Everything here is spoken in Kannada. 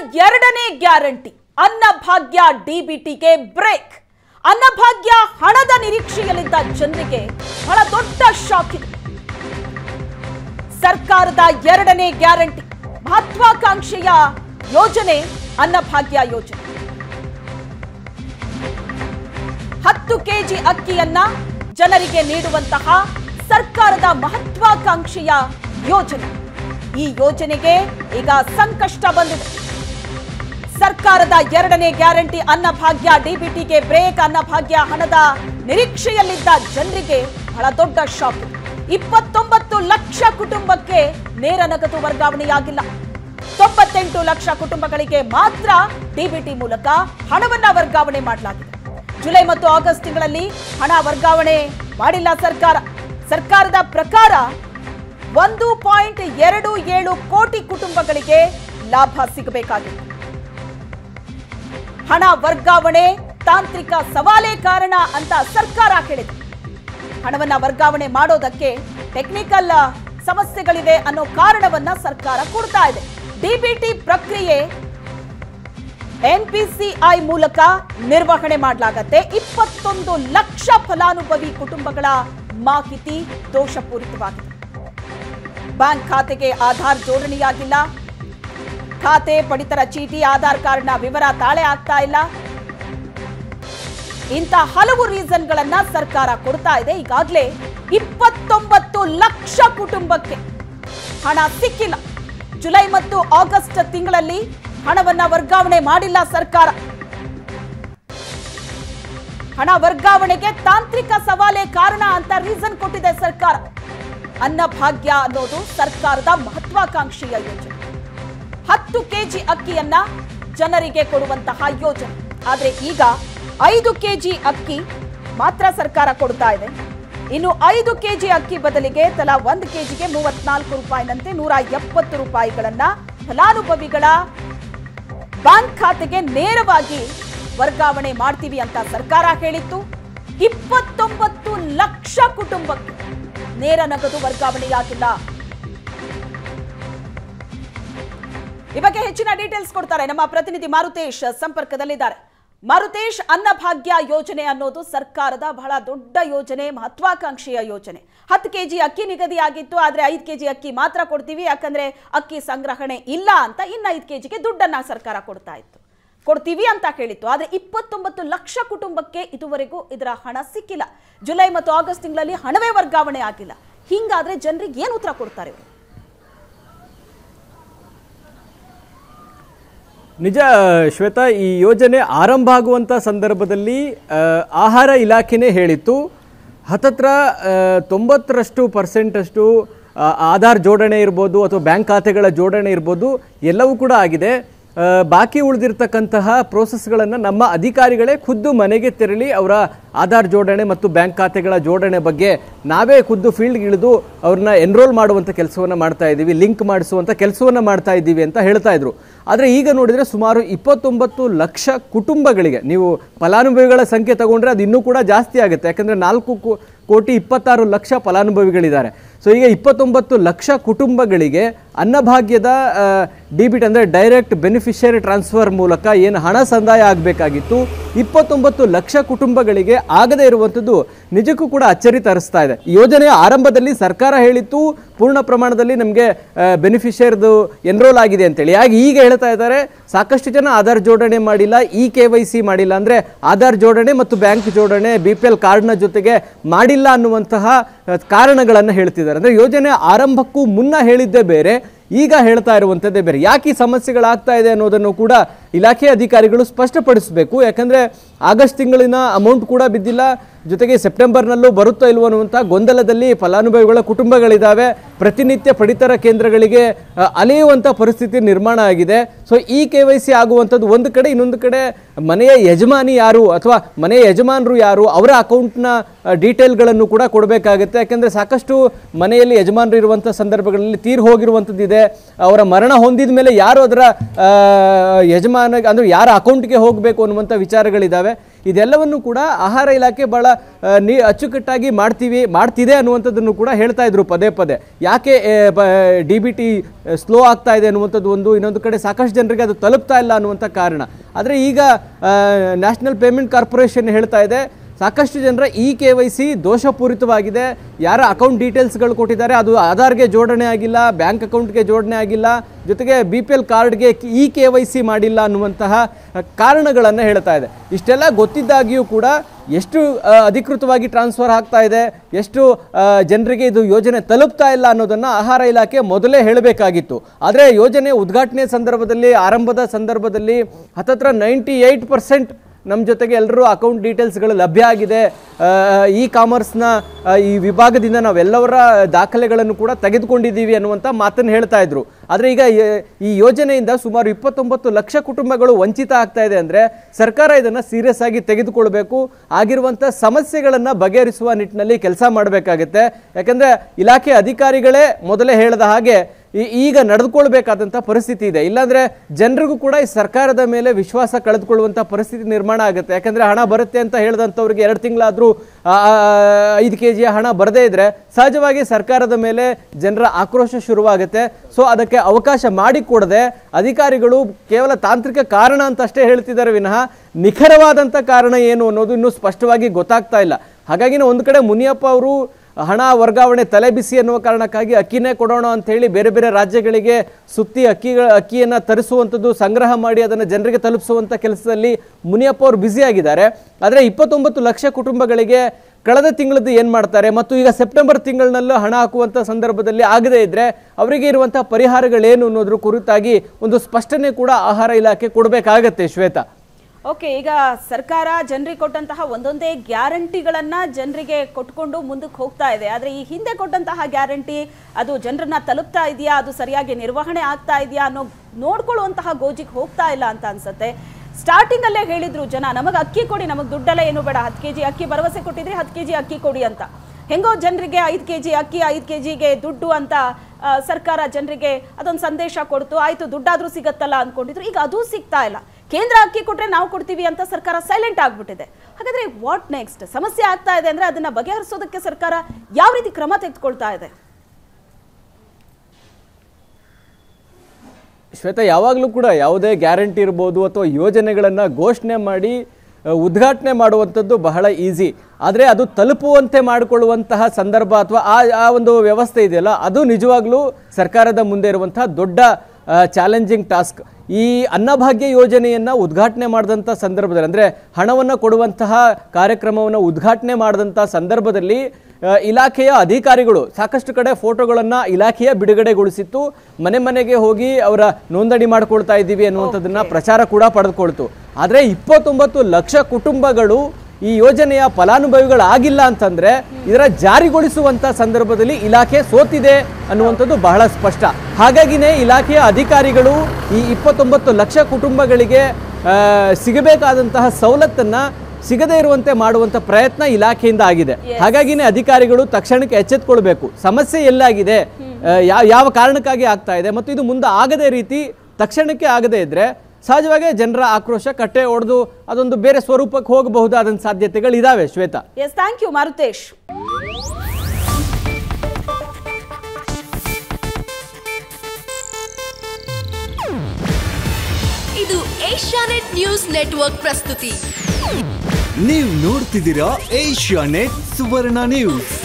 ಎರಡನೇ ಗ್ಯಾರಂಟಿ ಅನ್ನಭಾಗ್ಯ ಡಿಬಿಟಿಗೆ ಬ್ರೇಕ್ ಅನ್ನಭಾಗ್ಯ ಹಣದ ನಿರೀಕ್ಷೆಯಲ್ಲಿದ್ದ ಜನರಿಗೆ ಬಹಳ ದೊಡ್ಡ ಶಾಕ್ ಇದೆ ಸರ್ಕಾರದ ಎರಡನೇ ಗ್ಯಾರಂಟಿ ಮಹತ್ವಾಕಾಂಕ್ಷೆಯ ಯೋಜನೆ ಅನ್ನಭಾಗ್ಯ ಯೋಜನೆ ಹತ್ತು ಕೆಜಿ ಅಕ್ಕಿಯನ್ನ ಜನರಿಗೆ ನೀಡುವಂತಹ ಸರ್ಕಾರದ ಮಹತ್ವಾಕಾಂಕ್ಷೆಯ ಯೋಜನೆ ಈ ಯೋಜನೆಗೆ ಈಗ ಸಂಕಷ್ಟ ಬಂದಿದೆ ಸರ್ಕಾರದ ಎರಡನೇ ಗ್ಯಾರಂಟಿ ಅನ್ನಭಾಗ್ಯ ಡಿಬಿಟಿಗೆ ಬ್ರೇಕ್ ಅನ್ನಭಾಗ್ಯ ಹಣದ ನಿರೀಕ್ಷೆಯಲ್ಲಿದ್ದ ಜನರಿಗೆ ಬಹಳ ದೊಡ್ಡ ಶಾಕ್ ಇದೆ. ಇಪ್ಪತ್ತೊಂಬತ್ತು ಲಕ್ಷ ಕುಟುಂಬಕ್ಕೆ ನೇರ ನಗದು ವರ್ಗಾವಣೆಯಾಗಿಲ್ಲ ತೊಂಬತ್ತೆಂಟು ಲಕ್ಷ ಕುಟುಂಬಗಳಿಗೆ ಮಾತ್ರ ಡಿಬಿಟಿ ಮೂಲಕ ಹಣವನ್ನ ವರ್ಗಾವಣೆ ಮಾಡಲಾಗಿದೆ ಜುಲೈ ಮತ್ತು ಆಗಸ್ಟ್ ತಿಂಗಳಲ್ಲಿ ಹಣ ವರ್ಗಾವಣೆ ಮಾಡಿಲ್ಲ ಸರ್ಕಾರ ಸರ್ಕಾರದ ಪ್ರಕಾರ ಒಂದು ಪಾಯಿಂಟ್ ಎರಡು ಏಳು ಕೋಟಿ ಕುಟುಂಬಗಳಿಗೆ ಲಾಭ ಸಿಗಬೇಕಾಗಿದೆ ಹಣ ವರ್ಗಾವಣೆ ತಾಂತ್ರಿಕ ಸವಾಲೇ ಕಾರಣ ಅಂತ ಸರ್ಕಾರ ಹೇಳಿದೆ ಹಣವನ್ನ ವರ್ಗಾವಣೆ ಮಾಡೋದಕ್ಕೆ ಟೆಕ್ನಿಕಲ್ ಸಮಸ್ಯೆಗಳಿವೆ ಅನ್ನೋ ಕಾರಣವನ್ನ ಸರ್ಕಾರ ಕೊಡ್ತಾ ಇದೆ ಡಿಬಿಟಿ ಪ್ರಕ್ರಿಯೆ ಎನ್ಪಿಸಿಐ ಮೂಲಕ ನಿರ್ವಹಣೆ ಮಾಡಲಾಗತ್ತೆ ಇಪ್ಪತ್ತೊಂದು ಲಕ್ಷ ಫಲಾನುಭವಿ ಕುಟುಂಬಗಳ ಮಾಹಿತಿ ದೋಷಪೂರಿತವಾಗಿದೆ ಬ್ಯಾಂಕ್ ಖಾತೆಗೆ ಆಧಾರ್ ಜೋಡಣೆಯಾಗಿಲ್ಲ ಖಾತೆ ಪಡಿತರ ಚೀಟಿ ಆಧಾರ್ ಕಾರ್ಡ್ನ ವಿವರ ತಾಳೆ ಆಗ್ತಾ ಇಲ್ಲ ಇಂಥ ಹಲವು ರೀಸನ್ಗಳನ್ನ ಸರ್ಕಾರ ಕೊಡ್ತಾ ಇದೆ ಈಗಾಗಲೇ ಇಪ್ಪತ್ತೊಂಬತ್ತು ಲಕ್ಷ ಕುಟುಂಬಕ್ಕೆ ಹಣ ಸಿಕ್ಕಿಲ್ಲ ಜುಲೈ ಮತ್ತು ಆಗಸ್ಟ್ ತಿಂಗಳಲ್ಲಿ ಹಣವನ್ನ ವರ್ಗಾವಣೆ ಮಾಡಿಲ್ಲ ಸರ್ಕಾರ ಹಣ ವರ್ಗಾವಣೆಗೆ ತಾಂತ್ರಿಕ ಸವಾಲೇ ಕಾರಣ ಅಂತ ರೀಸನ್ ಕೊಟ್ಟಿದೆ ಸರ್ಕಾರ ಅನ್ನಭಾಗ್ಯ ಅನ್ನೋದು ಸರ್ಕಾರದ ಮಹತ್ವಾಕಾಂಕ್ಷೆಯ ಯೋಜನೆ ಹತ್ತು ಕೆಜಿ ಅಕ್ಕಿಯನ್ನ ಜನರಿಗೆ ಕೊಡುವಂತಹ ಯೋಜನೆ ಆದ್ರೆ ಈಗ ಐದು ಕೆಜಿ ಅಕ್ಕಿ ಮಾತ್ರ ಸರ್ಕಾರ ಕೊಡ್ತಾ ಇದೆ ಇನ್ನು ಐದು ಕೆಜಿ ಅಕ್ಕಿ ಬದಲಿಗೆ ತಲಾ ಒಂದು ಕೆಜಿಗೆ ಮೂವತ್ನಾಲ್ಕು ರೂಪಾಯಿನಂತೆ ನೂರ ಎಪ್ಪತ್ತು ರೂಪಾಯಿಗಳನ್ನ ಫಲಾನುಭವಿಗಳ ಬ್ಯಾಂಕ್ ಖಾತೆಗೆ ನೇರವಾಗಿ ವರ್ಗಾವಣೆ ಮಾಡ್ತೀವಿ ಅಂತ ಸರ್ಕಾರ ಹೇಳಿತ್ತು ಇಪ್ಪತ್ತೊಂಬತ್ತು ಲಕ್ಷ ಕುಟುಂಬಕ್ಕೆ ನೇರ ನಗದು ವರ್ಗಾವಣೆಯಾಗಿಲ್ಲ ಈ ಬಗ್ಗೆ ಹೆಚ್ಚಿನ ಡೀಟೇಲ್ಸ್ ಕೊಡ್ತಾರೆ ನಮ್ಮ ಪ್ರತಿನಿಧಿ ಮಾರುತೇಶ್ ಸಂಪರ್ಕದಲ್ಲಿದ್ದಾರೆ ಮಾರುತೇಶ್ ಅನ್ನಭಾಗ್ಯ ಯೋಜನೆ ಅನ್ನೋದು ಸರ್ಕಾರದ ಬಹಳ ದೊಡ್ಡ ಯೋಜನೆ ಮಹತ್ವಾಕಾಂಕ್ಷೆಯ ಯೋಜನೆ ಹತ್ತು ಕೆಜಿ ಅಕ್ಕಿ ನಿಗದಿಯಾಗಿತ್ತು ಆದ್ರೆ ಐದು ಕೆಜಿ ಅಕ್ಕಿ ಮಾತ್ರ ಕೊಡ್ತೀವಿ ಯಾಕಂದ್ರೆ ಅಕ್ಕಿ ಸಂಗ್ರಹಣೆ ಇಲ್ಲ ಅಂತ ಇನ್ನು ಐದು ಕೆಜಿಗೆ ದುಡ್ಡನ್ನ ಸರ್ಕಾರ ಕೊಡ್ತಾ ಇತ್ತು ಕೊಡ್ತೀವಿ ಅಂತ ಹೇಳಿತ್ತು ಆದ್ರೆ ಇಪ್ಪತ್ತೊಂಬತ್ತು ಲಕ್ಷ ಕುಟುಂಬಕ್ಕೆ ಇದುವರೆಗೂ ಇದರ ಹಣ ಸಿಕ್ಕಿಲ್ಲ ಜುಲೈ ಮತ್ತು ಆಗಸ್ಟ್ ತಿಂಗಳಲ್ಲಿ ಹಣವೇ ವರ್ಗಾವಣೆ ಆಗಿಲ್ಲ ಹಿಂಗಾದ್ರೆ ಜನರಿಗೆ ಏನು ಉತ್ತರ ಕೊಡ್ತಾರೆ ಇವರು ನಿಜ ಶ್ವೇತಾ ಈ ಯೋಜನೆ ಆರಂಭ ಆಗುವಂಥ ಸಂದರ್ಭದಲ್ಲಿ ಆ, ಆಹಾರ ಇಲಾಖೆನೇ ಹೇಳಿತ್ತು ಹತ್ತತ್ರ ಆ, ತೊಂಬತ್ತರಷ್ಟು ಪರ್ಸೆಂಟಷ್ಟು ಆ, ಆಧಾರ್ ಜೋಡಣೆ ಇರ್ಬೋದು ಅಥವಾ ಬ್ಯಾಂಕ್ ಖಾತೆಗಳ ಜೋಡಣೆ ಇರ್ಬೋದು ಎಲ್ಲವೂ ಕೂಡ ಆಗಿದೆ ಆ, ಬಾಕಿ ಉಳಿದಿರ್ತಕ್ಕಂತಹ ಪ್ರೋಸೆಸ್ಗಳನ್ನು ನಮ್ಮ ಅಧಿಕಾರಿಗಳೇ ಖುದ್ದು ಮನೆಗೆ ತೆರಳಿ ಅವರ ಆಧಾರ್ ಜೋಡಣೆ ಮತ್ತು ಬ್ಯಾಂಕ್ ಖಾತೆಗಳ ಜೋಡಣೆ ಬಗ್ಗೆ ನಾವೇ ಖುದ್ದು ಫೀಲ್ಡ್ಗೆ ಇಳಿದು ಅವ್ರನ್ನ ಎನ್ರೋಲ್ ಮಾಡುವಂಥ ಕೆಲಸವನ್ನು ಮಾಡ್ತಾ ಇದ್ದೀವಿ ಲಿಂಕ್ ಮಾಡಿಸುವಂಥ ಕೆಲಸವನ್ನು ಮಾಡ್ತಾ ಇದ್ದೀವಿ ಅಂತ ಹೇಳ್ತಾ ಇದ್ರು ಆದರೆ ಈಗ ನೋಡಿದರೆ ಸುಮಾರು ಇಪ್ಪತ್ತೊಂಬತ್ತು ಲಕ್ಷ ಕುಟುಂಬಗಳಿಗೆ ನೀವು ಫಲಾನುಭವಿಗಳ ಸಂಖ್ಯೆ ತಗೊಂಡ್ರೆ ಅದು ಇನ್ನೂ ಕೂಡ ಜಾಸ್ತಿ ಆಗುತ್ತೆ ಯಾಕಂದರೆ ನಾಲ್ಕು ಕೋ- ಕೋಟಿ ಇಪ್ಪತ್ತಾರು ಲಕ್ಷ ಫಲಾನುಭವಿಗಳಿದ್ದಾರೆ ಸೊ ಈಗ ಇಪ್ಪತ್ತೊಂಬತ್ತು ಲಕ್ಷ ಕುಟುಂಬಗಳಿಗೆ ಅನ್ನಭಾಗ್ಯದ ಡಿಬಿಟ್ ಅಂದರೆ ಡೈರೆಕ್ಟ್ ಬೆನಿಫಿಷಿಯರಿ ಟ್ರಾನ್ಸ್ಫರ್ ಮೂಲಕ ಏನು ಹಣ ಸಂದಾಯ ಆಗಬೇಕಾಗಿತ್ತು ಇಪ್ಪತ್ತೊಂಬತ್ತು ಲಕ್ಷ ಕುಟುಂಬಗಳಿಗೆ ಆಗದೇ ಇರುವಂಥದ್ದು ನಿಜಕ್ಕೂ ಕೂಡ ಅಚ್ಚರಿ ತರಿಸ್ತಾ ಇದೆ ಈ ಯೋಜನೆಯ ಆರಂಭದಲ್ಲಿ ಸರ್ಕಾರ ಹೇಳಿತ್ತು ಪೂರ್ಣ ಪ್ರಮಾಣದಲ್ಲಿ ನಮಗೆ ಬೆನಿಫಿಷಿಯರ್ದು ಎನ್ರೋಲ್ ಆಗಿದೆ ಅಂತೇಳಿ ಹಾಗೆ ಈಗ ಹೇಳ್ತಾ ಇದ್ದಾರೆ ಸಾಕಷ್ಟು ಜನ ಆಧಾರ್ ಜೋಡಣೆ ಮಾಡಿಲ್ಲ ಇ ಕೆ ವೈ ಸಿ ಮಾಡಿಲ್ಲ ಅಂದರೆ ಆಧಾರ್ ಜೋಡಣೆ ಮತ್ತು ಬ್ಯಾಂಕ್ ಜೋಡಣೆ ಬಿ ಪಿ ಎಲ್ ಕಾರ್ಡ್ನ ಜೊತೆಗೆ ಮಾಡಿಲ್ಲ ಅನ್ನುವಂತಹ ಕಾರಣಗಳನ್ನು ಹೇಳ್ತಿದ್ದಾರೆ ಅಂದರೆ ಯೋಜನೆ ಆರಂಭಕ್ಕೂ ಮುನ್ನ ಹೇಳಿದ್ದೇ ಬೇರೆ ಈಗ ಹೇಳ್ತಾ ಇರುವಂಥದ್ದೇ ಬೇರೆ ಯಾಕೆ ಈ ಸಮಸ್ಯೆಗಳಾಗ್ತಾ ಇದೆ ಅನ್ನೋದನ್ನು ಕೂಡ ಇಲಾಖೆ ಅಧಿಕಾರಿಗಳು ಸ್ಪಷ್ಟಪಡಿಸಬೇಕು ಯಾಕಂದರೆ ಆಗಸ್ಟ್ ತಿಂಗಳಿನ ಅಮೌಂಟ್ ಕೂಡ ಬಿದ್ದಿಲ್ಲ ಜೊತೆಗೆ ಸೆಪ್ಟೆಂಬರ್ನಲ್ಲೂ ಬರುತ್ತೋ ಇಲ್ವೋ ಅನ್ನುವಂಥ ಗೊಂದಲದಲ್ಲಿ ಫಲಾನುಭವಿಗಳ ಕುಟುಂಬಗಳಿದ್ದಾವೆ ಪ್ರತಿನಿತ್ಯ ಪಡಿತರ ಕೇಂದ್ರಗಳಿಗೆ ಅ, ಅಲೆಯುವಂಥ ಪರಿಸ್ಥಿತಿ ನಿರ್ಮಾಣ ಆಗಿದೆ ಸೊ ಈ ಕೆ ವೈ ಸಿ ಆಗುವಂಥದ್ದು ಒಂದು ಕಡೆ ಇನ್ನೊಂದು ಕಡೆ ಮನೆಯ ಯಜಮಾನಿ ಯಾರು ಅಥವಾ ಮನೆಯ ಯಜಮಾನರು ಯಾರು ಅವರ ಅಕೌಂಟ್ನ ಡೀಟೇಲ್ಗಳನ್ನು ಕೂಡ ಕೊಡಬೇಕಾಗುತ್ತೆ ಯಾಕೆಂದರೆ ಸಾಕಷ್ಟು ಮನೆಯಲ್ಲಿ ಯಜಮಾನರು ಇರುವಂಥ ಸಂದರ್ಭಗಳಲ್ಲಿ ತೀರ್ ಹೋಗಿರುವಂಥದ್ದಿದೆ ಅವರ ಮರಣ ಹೊಂದಿದ ಮೇಲೆ ಯಾರು ಅದರ ಆ, ಯಜಮಾನ ಅಂದರೆ ಯಾರ ಅಕೌಂಟ್ಗೆ ಹೋಗಬೇಕು ಅನ್ನುವಂಥ ವಿಚಾರಗಳಿದ್ದಾವೆ ಇದೆಲ್ಲವನ್ನು ಕೂಡ ಆಹಾರ ಇಲಾಖೆ ಬಹಳ ಆ, ನೀ ಅಚ್ಚುಕಟ್ಟಾಗಿ ಮಾಡ್ತೀವಿ ಮಾಡ್ತಿದೆ ಅನ್ನುವಂಥದ್ದನ್ನು ಕೂಡ ಹೇಳ್ತಾ ಇದ್ರು ಪದೇ ಪದೇ ಯಾಕೆ ಡಿ ಬಿ ಟಿ ಸ್ಲೋ ಆಗ್ತಾ ಇದೆ ಅನ್ನುವಂಥದ್ದು ಒಂದು ಇನ್ನೊಂದು ಕಡೆ ಸಾಕಷ್ಟು ಜನರಿಗೆ ಅದು ತಲುಪ್ತಾ ಇಲ್ಲ ಅನ್ನುವಂಥ ಕಾರಣ ಆದರೆ ಈಗ ನ್ಯಾಷನಲ್ ಪೇಮೆಂಟ್ ಕಾರ್ಪೊರೇಷನ್ ಹೇಳ್ತಾ ಇದೆ ಸಾಕಷ್ಟು ಜನರ ಇ ಕೆ ವೈ ಸಿ ದೋಷಪೂರಿತವಾಗಿದೆ ಯಾರ ಅಕೌಂಟ್ ಡೀಟೇಲ್ಸ್ಗಳು ಕೊಟ್ಟಿದ್ದಾರೆ ಅದು ಆಧಾರ್ಗೆ ಜೋಡಣೆ ಆಗಿಲ್ಲ ಬ್ಯಾಂಕ್ ಅಕೌಂಟ್ಗೆ ಜೋಡಣೆ ಆಗಿಲ್ಲ ಜೊತೆಗೆ ಬಿ ಪಿ ಎಲ್ ಕಾರ್ಡ್ಗೆ ಇ ಕೆ ವೈ ಸಿ ಮಾಡಿಲ್ಲ ಅನ್ನುವಂತಹ ಕಾರಣಗಳನ್ನು ಹೇಳ್ತಾ ಇದೆ ಇಷ್ಟೆಲ್ಲ ಗೊತ್ತಿದ್ದಾಗಿಯೂ ಕೂಡ ಎಷ್ಟು ಆ, ಅಧಿಕೃತವಾಗಿ ಟ್ರಾನ್ಸ್ಫರ್ ಆಗ್ತಾ ಇದೆ ಎಷ್ಟು ಆ, ಜನರಿಗೆ ಇದು ಯೋಜನೆ ತಲುಪ್ತಾ ಇಲ್ಲ ಅನ್ನೋದನ್ನು ಆಹಾರ ಇಲಾಖೆ ಮೊದಲೇ ಹೇಳಬೇಕಾಗಿತ್ತು ಆದರೆ ಯೋಜನೆ ಉದ್ಘಾಟನೆ ಸಂದರ್ಭದಲ್ಲಿ ಆರಂಭದ ಸಂದರ್ಭದಲ್ಲಿ ಹತ್ತತ್ರ ನೈಂಟಿ ಏಯ್ಟ್ ಪರ್ಸೆಂಟ್ ನಮ್ಮ ಜೊತೆಗೆ ಎಲ್ಲರೂ ಅಕೌಂಟ್ ಡೀಟೇಲ್ಸ್ಗಳು ಲಭ್ಯ ಆಗಿದೆ ಇ ಕಾಮರ್ಸ್ನ ಈ ವಿಭಾಗದಿಂದ ನಾವೆಲ್ಲವರ ದಾಖಲೆಗಳನ್ನು ಕೂಡ ತೆಗೆದುಕೊಂಡಿದ್ದೀವಿ ಅನ್ನುವಂಥ ಮಾತನ್ನು ಹೇಳ್ತಾ ಇದ್ರು ಆದರೆ ಈಗ ಈ- ಈ ಯೋಜನೆಯಿಂದ ಸುಮಾರು ಇಪ್ಪತ್ತೊಂಬತ್ತು ಲಕ್ಷ ಕುಟುಂಬಗಳು ವಂಚಿತ ಆಗ್ತಾ ಇದೆ ಅಂದರೆ ಸರ್ಕಾರ ಇದನ್ನು ಸೀರಿಯಸ್ ಆಗಿ ತೆಗೆದುಕೊಳ್ಬೇಕು ಆಗಿರುವಂಥ ಸಮಸ್ಯೆಗಳನ್ನು ಬಗೆಹರಿಸುವ ನಿಟ್ಟಿನಲ್ಲಿ ಕೆಲಸ ಮಾಡಬೇಕಾಗತ್ತೆ ಯಾಕಂದರೆ ಇಲಾಖೆ ಅಧಿಕಾರಿಗಳೇ ಮೊದಲೇ ಹೇಳಿದ ಹಾಗೆ ಈ- ಈಗ ನಡೆದುಕೊಳ್ಬೇಕಾದಂಥ ಪರಿಸ್ಥಿತಿ ಇದೆ ಇಲ್ಲಾಂದ್ರೆ ಜನರಿಗೂ ಕೂಡ ಈ ಸರ್ಕಾರದ ಮೇಲೆ ವಿಶ್ವಾಸ ಕಳೆದುಕೊಳ್ಳುವಂಥ ಪರಿಸ್ಥಿತಿ ನಿರ್ಮಾಣ ಆಗುತ್ತೆ ಯಾಕಂದ್ರೆ ಹಣ ಬರುತ್ತೆ ಅಂತ ಹೇಳಿದಂಥವ್ರಿಗೆ ಎರಡು ತಿಂಗಳಾದರೂ ಐದು ಕೆ ಜಿಯ ಹಣ ಬರದೇ ಇದ್ರೆ ಸಹಜವಾಗಿ ಸರ್ಕಾರದ ಮೇಲೆ ಜನರ ಆಕ್ರೋಶ ಶುರುವಾಗುತ್ತೆ ಸೊ ಅದಕ್ಕೆ ಅವಕಾಶ ಮಾಡಿಕೊಡದೆ ಅಧಿಕಾರಿಗಳು ಕೇವಲ ತಾಂತ್ರಿಕ ಕಾರಣ ಅಂತ ಅಷ್ಟೇ ಹೇಳ್ತಿದ್ದಾರೆ ವಿನಃ ನಿಖರವಾದಂಥ ಕಾರಣ ಏನು ಅನ್ನೋದು ಇನ್ನೂ ಸ್ಪಷ್ಟವಾಗಿ ಗೊತ್ತಾಗ್ತಾ ಇಲ್ಲ ಹಾಗಾಗಿನೇ ಒಂದು ಕಡೆ ಮುನಿಯಪ್ಪ ಅವರು ಹಣ ವರ್ಗಾವಣೆ ತಲೆ ಬಿಸಿ ಅನ್ನುವ ಕಾರಣಕ್ಕಾಗಿ ಅಕ್ಕಿನೇ ಕೊಡೋಣ ಅಂತ ಹೇಳಿ ಬೇರೆ ಬೇರೆ ರಾಜ್ಯಗಳಿಗೆ ಸುತ್ತಿ ಅಕ್ಕಿಗಳ ಅಕ್ಕಿಯನ್ನು ತರಿಸುವಂಥದ್ದು ಸಂಗ್ರಹ ಮಾಡಿ ಅದನ್ನು ಜನರಿಗೆ ತಲುಪಿಸುವಂಥ ಕೆಲಸದಲ್ಲಿ ಮುನಿಯಪ್ಪ ಅವರು ಬ್ಯುಸಿ ಆಗಿದ್ದಾರೆ ಆದರೆ ಇಪ್ಪತ್ತೊಂಬತ್ತು ಲಕ್ಷ ಕುಟುಂಬಗಳಿಗೆ ಕಳೆದ ತಿಂಗಳದ್ದು ಏನು ಮಾಡ್ತಾರೆ ಮತ್ತು ಈಗ ಸೆಪ್ಟೆಂಬರ್ ತಿಂಗಳಿನಲ್ಲೂ ಹಣ ಹಾಕುವಂಥ ಸಂದರ್ಭದಲ್ಲಿ ಆಗದೇ ಇದ್ದರೆ ಅವರಿಗೆ ಇರುವಂಥ ಪರಿಹಾರಗಳೇನು ಅನ್ನೋದ್ರ ಕುರಿತಾಗಿ ಒಂದು ಸ್ಪಷ್ಟನೆ ಕೂಡ ಆಹಾರ ಇಲಾಖೆ ಕೊಡಬೇಕಾಗತ್ತೆ ಶ್ವೇತಾ ಓಕೆ ಈಗ ಸರ್ಕಾರ ಜನರಿಗೆ ಕೊಟ್ಟಂತಹ ಒಂದೊಂದೇ ಗ್ಯಾರಂಟಿಗಳನ್ನ ಜನರಿಗೆ ಕೊಟ್ಕೊಂಡು ಮುಂದಕ್ಕೆ ಹೋಗ್ತಾ ಇದೆ ಆದ್ರೆ ಈ ಹಿಂದೆ ಕೊಟ್ಟಂತಹ ಗ್ಯಾರಂಟಿ ಅದು ಜನರನ್ನ ತಲುಪ್ತಾ ಇದೆಯಾ ಅದು ಸರಿಯಾಗಿ ನಿರ್ವಹಣೆ ಆಗ್ತಾ ಇದೆಯಾ ಅನ್ನೋ ನೋಡ್ಕೊಳ್ಳುವಂತಹ ಗೋಜಿಗೆ ಹೋಗ್ತಾ ಇಲ್ಲ ಅಂತ ಅನ್ಸುತ್ತೆ ಸ್ಟಾರ್ಟಿಂಗ್ ಅಲ್ಲೇ ಹೇಳಿದ್ರು ಜನ ನಮಗೆ ಅಕ್ಕಿ ಕೊಡಿ ನಮಗೆ ದುಡ್ಡೆಲ್ಲ ಏನು ಬೇಡ ಹತ್ತು ಕೆಜಿ ಅಕ್ಕಿ ಭರವಸೆ ಕೊಟ್ಟಿದ್ರಿ ಹತ್ತು ಕೆಜಿ ಅಕ್ಕಿ ಕೊಡಿ ಅಂತ ಹೆಂಗೋ ಜನರಿಗೆ ಐದು ಕೆ ಜಿ ಅಕ್ಕಿ ಐದು ಕೆ ಜಿಗೆ ದುಡ್ಡು ಅಂತ ಆ, ಸರ್ಕಾರ ಜನರಿಗೆ ಅದೊಂದು ಸಂದೇಶ ಕೊಡ್ತು ಆಯ್ತು ದುಡ್ಡಾದ್ರೂ ಸಿಗತ್ತಲ್ಲ ಅನ್ಕೊಂಡಿದ್ರು ಈಗ ಅದೂ ಸಿಗ್ತಾ ಇಲ್ಲ ಕೇಂದ್ರ ಅಕ್ಕಿ ಕೊಟ್ರೆ ನಾವು ಕೊಡ್ತೀವಿ ಅಂತ ಸರ್ಕಾರ ಸೈಲೆಂಟ್ ಆಗ್ಬಿಟ್ಟಿದೆ ಹಾಗಾದ್ರೆ ವಾಟ್ ನೆಕ್ಸ್ಟ್ ಸಮಸ್ಯೆ ಆಗ್ತಾ ಇದೆ ಅಂದ್ರೆ ಅದನ್ನ ಬಗೆಹರಿಸೋದಕ್ಕೆ ಸರ್ಕಾರ ಯಾವ ರೀತಿ ಕ್ರಮ ತೆಗೆದುಕೊಳ್ತಾ ಇದೆ ಶ್ವೇತಾ ಯಾವಾಗಲೂ ಕೂಡ ಯಾವುದೇ ಗ್ಯಾರಂಟಿ ಇರ್ಬೋದು ಅಥವಾ ಯೋಜನೆಗಳನ್ನು ಘೋಷಣೆ ಮಾಡಿ ಆ, ಉದ್ಘಾಟನೆ ಮಾಡುವಂಥದ್ದು ಬಹಳ ಈಸಿ ಆದರೆ ಅದು ತಲುಪುವಂತೆ ಮಾಡಿಕೊಳ್ಳುವಂತಹ ಸಂದರ್ಭ ಅಥವಾ ಆ ಆ ಒಂದು ವ್ಯವಸ್ಥೆ ಇದೆಯಲ್ಲ ಅದು ನಿಜವಾಗ್ಲೂ ಸರ್ಕಾರದ ಮುಂದೆ ಇರುವಂತಹ ದೊಡ್ಡ ಚಾಲೆಂಜಿಂಗ್ ಟಾಸ್ಕ್ ಈ ಅನ್ನಭಾಗ್ಯ ಯೋಜನೆಯನ್ನು ಉದ್ಘಾಟನೆ ಮಾಡಿದಂಥ ಸಂದರ್ಭದಲ್ಲಿ ಅಂದರೆ ಹಣವನ್ನು ಕೊಡುವಂತಹ ಕಾರ್ಯಕ್ರಮವನ್ನು ಉದ್ಘಾಟನೆ ಮಾಡಿದಂಥ ಸಂದರ್ಭದಲ್ಲಿ ಆ, ಇಲಾಖೆಯ ಅಧಿಕಾರಿಗಳು ಸಾಕಷ್ಟು ಕಡೆ ಫೋಟೋಗಳನ್ನು ಇಲಾಖೆಯ ಬಿಡುಗಡೆಗೊಳಿಸಿತ್ತು ಮನೆ ಮನೆಗೆ ಹೋಗಿ ಅವರ ನೋಂದಣಿ ಮಾಡ್ಕೊಳ್ತಾ ಇದ್ದೀವಿ ಅನ್ನುವಂಥದ್ದನ್ನ ಪ್ರಚಾರ ಕೂಡ ಪಡೆದುಕೊಳ್ತು ಆದರೆ ಇಪ್ಪತ್ತೊಂಬತ್ತು ಲಕ್ಷ ಕುಟುಂಬಗಳು ಈ ಯೋಜನೆಯ ಫಲಾನುಭವಿಗಳಾಗಿಲ್ಲ ಅಂತಂದ್ರೆ ಇದರ ಜಾರಿಗೊಳಿಸುವಂತ ಸಂದರ್ಭದಲ್ಲಿ ಇಲಾಖೆ ಸೋತಿದೆ ಅನ್ನುವಂಥದ್ದು ಬಹಳ ಸ್ಪಷ್ಟ ಹಾಗಾಗಿನೇ ಇಲಾಖೆಯ ಅಧಿಕಾರಿಗಳು ಈ ಇಪ್ಪತ್ತೊಂಬತ್ತು ಲಕ್ಷ ಕುಟುಂಬಗಳಿಗೆ ಆ, ಸಿಗಬೇಕಾದಂತಹ ಸವಲತ್ತನ್ನ ಸಿಗದೇ ಇರುವಂತೆ ಮಾಡುವಂತ ಪ್ರಯತ್ನ ಇಲಾಖೆಯಿಂದ ಆಗಿದೆ ಹಾಗಾಗಿನೇ ಅಧಿಕಾರಿಗಳು ತಕ್ಷಣಕ್ಕೆ ಎಚ್ಚೆತ್ಕೊಳ್ಬೇಕು ಸಮಸ್ಯೆ ಎಲ್ಲಾಗಿದೆ ಆ, ಯಾವ ಯಾವ ಕಾರಣಕ್ಕಾಗಿ ಆಗ್ತಾ ಇದೆ ಮತ್ತು ಇದು ಮುಂದೆ ಆಗದೇ ರೀತಿ ತಕ್ಷಣಕ್ಕೆ ಆಗದೇ ಇದ್ರೆ ಸಹಜವಾಗಿ ಜನರ ಆಕ್ರೋಶ ಕಟ್ಟೆ ಒಡೆದು ಅದೊಂದು ಬೇರೆ ಸ್ವರೂಪಕ್ಕೆ ಹೋಗಬಹುದಾದ ಸಾಧ್ಯತೆಗಳು ಇದಾವೆ Shweta yes thank you Marutesh ಇದು ಏಷ್ಯಾನೆಟ್ ನ್ಯೂಸ್ ನೆಟ್ವರ್ಕ್ ಪ್ರಸ್ತುತಿ ನೀವು ನೋಡ್ತಿದ್ದೀರಾ ಏಷ್ಯಾ ನೆಟ್ ಸುವರ್ಣ ನ್ಯೂಸ್